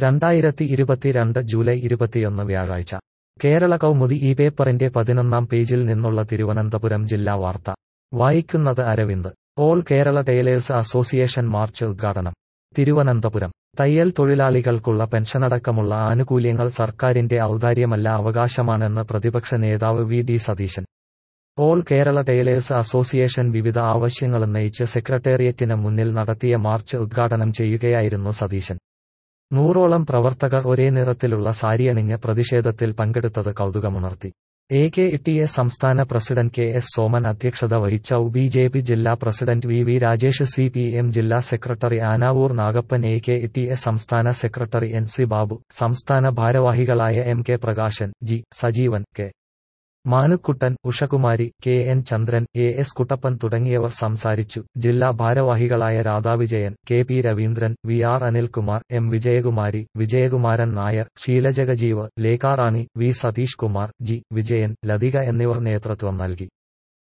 രണ്ടായിരത്തി ഇരുപത്തിരണ്ട് ജൂലൈ ഇരുപത്തിയൊന്ന് വ്യാഴാഴ്ച കേരള കൗമുദി ഈ പേപ്പറിന്റെ പതിനൊന്നാം പേജിൽ നിന്നുള്ള തിരുവനന്തപുരം ജില്ലാ വാർത്ത വായിക്കുന്നത് Aravind all Kerala tailors association march ഉദ്ഘാടനം തിരുവനന്തപുരം തയ്യൽ തൊഴിലാളികൾക്കുള്ള പെൻഷനടക്കമുള്ള ആനുകൂല്യങ്ങൾ സർക്കാരിന്റെ ഔദാര്യമല്ല അവകാശമാണെന്ന് പ്രതിപക്ഷ നേതാവ് V D Satheesan all Kerala tailors association വിവിധ ആവശ്യങ്ങളുന്നയിച്ച് സെക്രട്ടേറിയറ്റിന് മുന്നിൽ നടത്തിയ മാർച്ച് ഉദ്ഘാടനം ചെയ്യുകയായിരുന്നു സതീശൻ നൂറോളം പ്രവർത്തകർ ഒരേ നിറത്തിലുള്ള സാരിയണിഞ്ഞ് പ്രതിഷേധത്തിൽ പങ്കെടുത്തത് കൗതുകമുണർത്തി എ കെ ടി എ സംസ്ഥാന പ്രസിഡന്റ് കെ എസ് സോമൻ അധ്യക്ഷത വഹിച്ച ബി ജെ പി ജില്ലാ president V V Rajesh C P M ജില്ലാ secretary Anavoor Nagappan A K T A സംസ്ഥാന സെക്രട്ടറി എൻ സി ബാബു സംസ്ഥാന ഭാരവാഹികളായ M K Prakashan G Sajeevan K Manukuttan Ushakumari K N Chandran A S Kuttappan തുടങ്ങിയവർ സംസാരിച്ചു ജില്ലാ ഭാരവാഹികളായ Radhavijayan K P Raveendran V R Anilkumar M Vijayakumari Vijayakumaran Nair Sheelajagajeev Lekharani V Satheesh Kumar G Vijayan Lathika എന്നിവർ നേതൃത്വം നൽകി